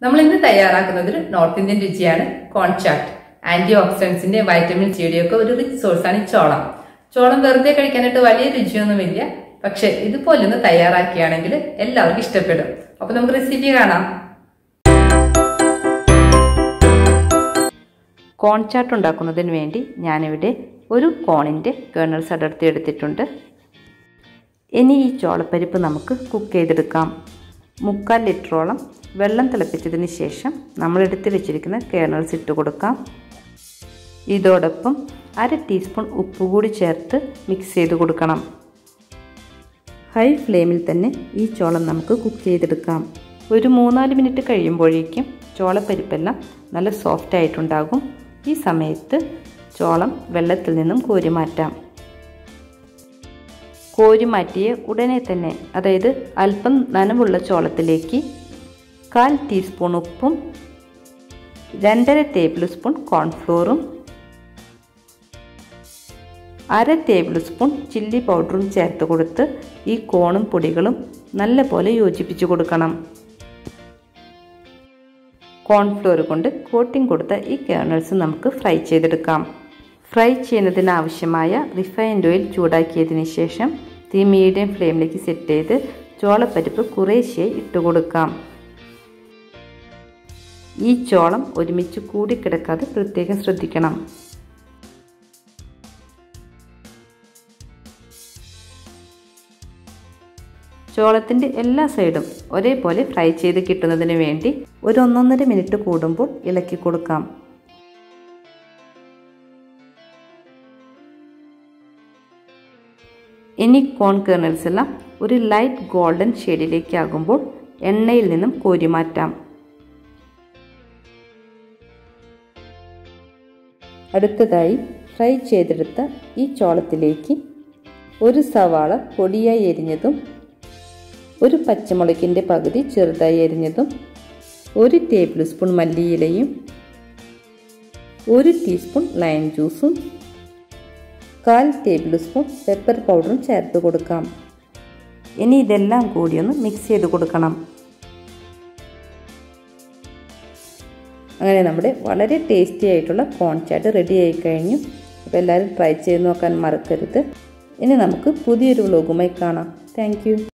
നമ്മൾ ഇന്ന് തയ്യാറാക്കുന്നത് ഒരു നോർത്ത് ഇന്ത്യൻ രുചിയാണ് കോൺചാട്ട് ആന്റി ഓക്സിഡൻസിന്റെ വൈറ്റമിൻ സിയുടെ ഒക്കെ ഒരു റിച്ച് സോഴ്സാണ് ഈ ചോളം ചോളം വെറുതെ കഴിക്കാനായിട്ട് വലിയ രുചിയൊന്നുമില്ല പക്ഷെ ഇതുപോലെ ഒന്ന് തയ്യാറാക്കിയാണെങ്കിൽ എല്ലാവർക്കും ഇഷ്ടപ്പെടും അപ്പൊ നമുക്ക് റെസിപ്പി കാണാം കോൺ ചാട്ട് ഉണ്ടാക്കുന്നതിന് വേണ്ടി ഞാനിവിടെ ഒരു കോണിൻ്റെ കേണൽസ് അടർത്തി എടുത്തിട്ടുണ്ട് ഇനി ഈ ചോളപ്പരിപ്പ് നമുക്ക് കുക്ക് ചെയ്തെടുക്കാം മുക്കാൽ ലിറ്ററോളം വെള്ളം തിളപ്പിച്ചതിന് ശേഷം നമ്മൾ എടുത്ത് വെച്ചിരിക്കുന്ന കേണൽസ് ഇട്ട് കൊടുക്കാം ഇതോടൊപ്പം അര ടീസ്പൂൺ ഉപ്പ് കൂടി ചേർത്ത് മിക്സ് ചെയ്ത് കൊടുക്കണം ഹൈ ഫ്ലെയിമിൽ തന്നെ ഈ ചോളം നമുക്ക് കുക്ക് ചെയ്തെടുക്കാം ഒരു മൂന്നാല് മിനിറ്റ് കഴിയുമ്പോഴേക്കും ചോളപ്പരിപ്പെല്ലാം നല്ല സോഫ്റ്റ് ആയിട്ടുണ്ടാകും ഈ സമയത്ത് ചോളം വെള്ളത്തിൽ നിന്നും കോരി മാറ്റാം കോരി മാറ്റിയ ഉടനെ തന്നെ അതായത് അല്പം നനവുള്ള ചോളത്തിലേക്ക് കാൽ ടീസ്പൂൺ ഉപ്പും രണ്ടര ടേബിൾ സ്പൂൺ കോൺഫ്ലോറും അര ടേബിൾ സ്പൂൺ ചില്ലി പൗഡറും ചേർത്ത് കൊടുത്ത് ഈ കോണും പൊടികളും നല്ലപോലെ യോജിപ്പിച്ച് കൊടുക്കണം കോൺഫ്ലോർ കൊണ്ട് കോട്ടിംഗ് കൊടുത്ത ഈ കേണൽസ് നമുക്ക് ഫ്രൈ ചെയ്തെടുക്കാം ഫ്രൈ ചെയ്യുന്നതിന് ആവശ്യമായ റിഫൈൻഡ് ഓയിൽ ചൂടാക്കിയതിന് ശേഷം തീ മീഡിയം ഫ്ലെയിമിലേക്ക് സെറ്റ് ചെയ്ത് ചോളപ്പരിപ്പ് കുറേശ്ശെയായി ഇട്ട് കൊടുക്കാം ഈ ചോളം ഒരുമിച്ച് കൂടിക്കിടക്കാതെ പ്രത്യേകം ശ്രദ്ധിക്കണം ചോളത്തിൻ്റെ എല്ലാ സൈഡും ഒരേപോലെ ഫ്രൈ ചെയ്ത് കിട്ടുന്നതിന് വേണ്ടി ഒരു ഒന്നൊന്നര മിനിറ്റ് കൂടുമ്പോൾ ഇളക്കി കൊടുക്കാം ഇനി കോൺ കേർണൽസ് എല്ലാം ഒരു ലൈറ്റ് ഗോൾഡൻ ഷെയ്ഡിലേക്ക് ആകുമ്പോൾ എണ്ണയിൽ നിന്നും കോരി മാറ്റാം അടുത്തതായി ഫ്രൈ ചെയ്തെടുത്ത ഈ ചോളത്തിലേക്ക് ഒരു സവാള പൊടിയായി എരിഞ്ഞതും ഒരു പച്ചമുളകിൻ്റെ പകുതി ചെറുതായി എരിഞ്ഞതും ഒരു ടേബിൾ സ്പൂൺ മല്ലിയിലയും ഒരു ടീസ്പൂൺ ലൈം ജ്യൂസും കാൽ ടേബിൾ സ്പൂൺ പെപ്പർ പൗഡറും ചേർത്ത് കൊടുക്കാം ഇനി ഇതെല്ലാം കൂടി ഒന്ന് മിക്സ് ചെയ്ത് കൊടുക്കണം അങ്ങനെ നമ്മുടെ വളരെ ടേസ്റ്റി ആയിട്ടുള്ള കോൺ ചാട്ട് റെഡി ആയി കഴിഞ്ഞു അപ്പോൾ എല്ലാവരും ട്രൈ ചെയ്ത് നോക്കാൻ മറക്കരുത് ഇനി നമുക്ക് പുതിയൊരു വ്ലോഗുമായി കാണാം താങ്ക്